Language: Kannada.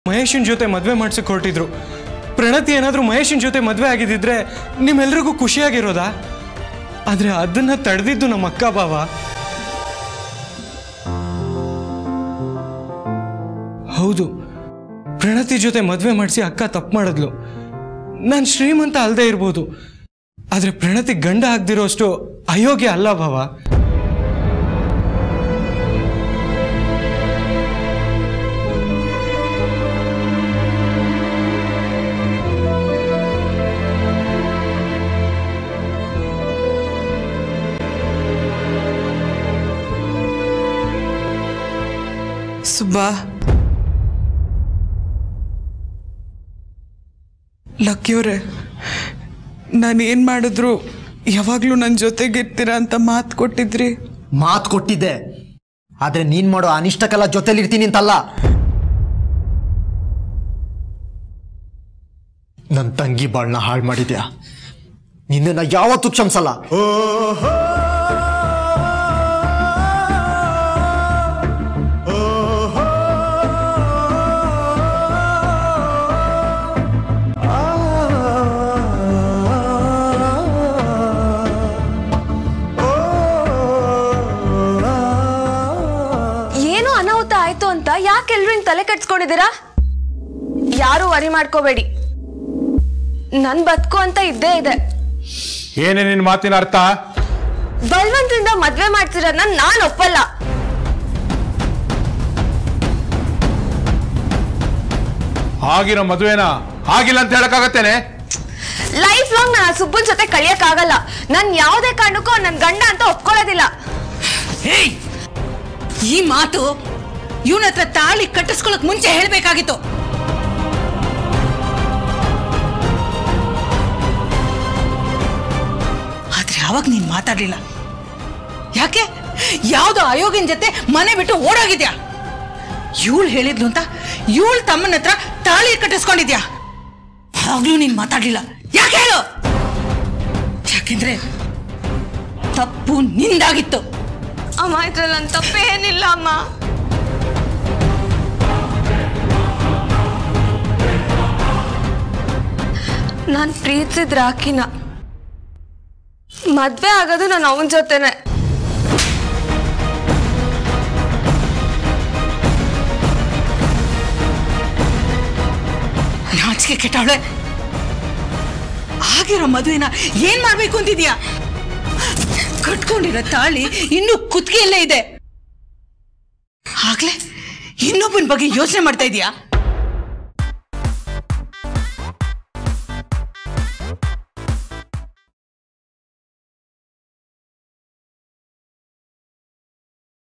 ಮಹೇಶನ್ ಜೊತೆ ಮದುವೆ ಮಾಡ್ಸಕ್ ಹೊರಟಿದ್ರು ಪ್ರಣತಿ ಏನಾದರೂ ಮಹೇಶನ್ ಜೊತೆ ಮದುವೆ ಆಗಿದ್ದಿದ್ರೆ ನಿಮ್ಮೆಲ್ರಿಗೂ ಖುಷಿಯಾಗಿರೋದಾ ಆದ್ರೆ ಅದನ್ನ ತಡೆದಿದ್ದು ನಮ್ಮ ಅಕ್ಕ ಬಾವ ಹೌದು ಪ್ರಣತಿ ಜೊತೆ ಮದುವೆ ಮಾಡಿಸಿ ಅಕ್ಕ ತಪ್ಪು ಮಾಡಿದ್ಲು ನಾನು ಶ್ರೀಮಂತ ಅಲ್ಲದೆ ಇರ್ಬೋದು ಆದ್ರೆ ಪ್ರಣತಿ ಗಂಡ ಆಗ್ದಿರೋಷ್ಟು ಅಯೋಗ್ಯ ಅಲ್ಲ ಭಾವ ಸುಬ್ಬಾ ಲಕ್ಕಿಯವ್ರೆ ನಾನು ಏನು ಮಾಡಿದ್ರು ಯಾವಾಗಲೂ ನನ್ನ ಜೊತೆಗಿರ್ತೀರಾ ಅಂತ ಮಾತು ಕೊಟ್ಟಿದ್ರಿ ಮಾತು ಕೊಟ್ಟಿದ್ದೆ ಆದ್ರೆ ನೀನ್ ಮಾಡೋ ಅನಿಷ್ಟಕ್ಕೆಲ್ಲ ಜೊತೆಲಿರ್ತೀನಿ ಅಂತಲ್ಲ ನನ್ನ ತಂಗಿ ಬಾಳ್ನ ಹಾಳು ಮಾಡಿದ್ಯಾ ನಿನ್ನನ್ನ ಯಾವತ್ತೂ ಕ್ಷಮಿಸಲ್ಲ ಏನೋ ಅನಾಹುತ ಆಯ್ತು ಅಂತ ಯಾಕೆ ಎಲ್ರು ಹಿಂಗ್ ತಲೆ ಕೆಡ್ಸ್ಕೊಂಡಿದ್ದೀರಾ ಯಾರು ವರಿ ಮಾಡ್ಕೋಬೇಡಿ ನನ್ ಬದುಕು ಅಂತ ಇದ್ದೇ ಇದೆ ಏನೇ ನಿನ್ನ ಮಾತಿನ ಅರ್ಥ ಬಲ್ವಂತರಿಂದ ಮದ್ವೆ ಮಾಡ್ತಿರೋದನ್ನ ನಾನ್ ಒಪ್ಪಲ್ಲ ಆಗಿರೋ ಮದುವೆನ ಆಗಿಲ್ಲ ಅಂತ ಹೇಳಕ್ಕಾಗತ್ತೇನೆ ಲೈಫ್ ಲಾಂಗ್ ನಾನು ಸುಬ್ಬನ್ ಜೊತೆ ಕಳಿಯಕ್ ಆಗಲ್ಲ ನನ್ ಯಾವುದೇ ಕಾರಣಕ್ಕೂ ನನ್ ಗಂಡ ಅಂತ ಒಪ್ಕೊಳ್ಳೋದಿಲ್ಲ ಹೇಯ್ ಈ ಮಾತು ಇವನ ಹತ್ರ ತಾಳಿ ಕಟ್ಟಿಸ್ಕೊಳಕ್ ಮುಂಚೆ ಹೇಳ್ಬೇಕಾಗಿತ್ತು ಆದ್ರೆ ಅವಾಗ ನೀನ್ ಮಾತಾಡ್ಲಿಲ್ಲ ಯಾಕೆ ಯಾವ್ದೋ ಅಯೋಗ್ಯನ ಜೊತೆ ಮನೆ ಬಿಟ್ಟು ಓಡೋಗಿದ್ಯಾ ಇವಳು ಹೇಳಿದ್ಲು ಅಂತ ಇವಳು ತಮ್ಮನ ಹತ್ರ ತಾಳಿ ಕಟ್ಟಿಸ್ಕೊಂಡಿದ್ಯಾ ಆಗ್ಲೂ ನೀನ್ ಮಾತಾಡ್ಲಿಲ್ಲ ಯಾಕೆ ಹೇಳು ಯಾಕೆಂದ್ರೆ ತಪ್ಪು ನಿಂದಾಗಿತ್ತು ಅಮ್ಮ ಇದ್ರಲ್ಲಿ ನನ್ ತಪ್ಪೇ ಏನಿಲ್ಲ ಅಮ್ಮ ನಾನ್ ಪ್ರೀತಿಸಿದ್ ರಾಕಿನ ಮದ್ವೆ ಆಗೋದು ನಾನು ಅವನ ಜೊತೆನೆ ನಾಚಿಕೆ ಕೆಟ್ಟವಳೆ ಆಗಿರೋ ಮದುವೆನ ಏನ್ ಮಾಡ್ಬೇಕು ಅಂತಿದ್ಯಾ ಕಟ್ಕೊಂಡಿರೋ ತಾಳಿ ಇನ್ನೂ ಕುತ್ತಿಗೆಯಲ್ಲೇ ಇದೆ ಆಗ್ಲೇ ಇನ್ನೊಬ್ಬನ ಬಗ್ಗೆ ಯೋಚನೆ ಮಾಡ್ತಾ ಇದೀಯಾ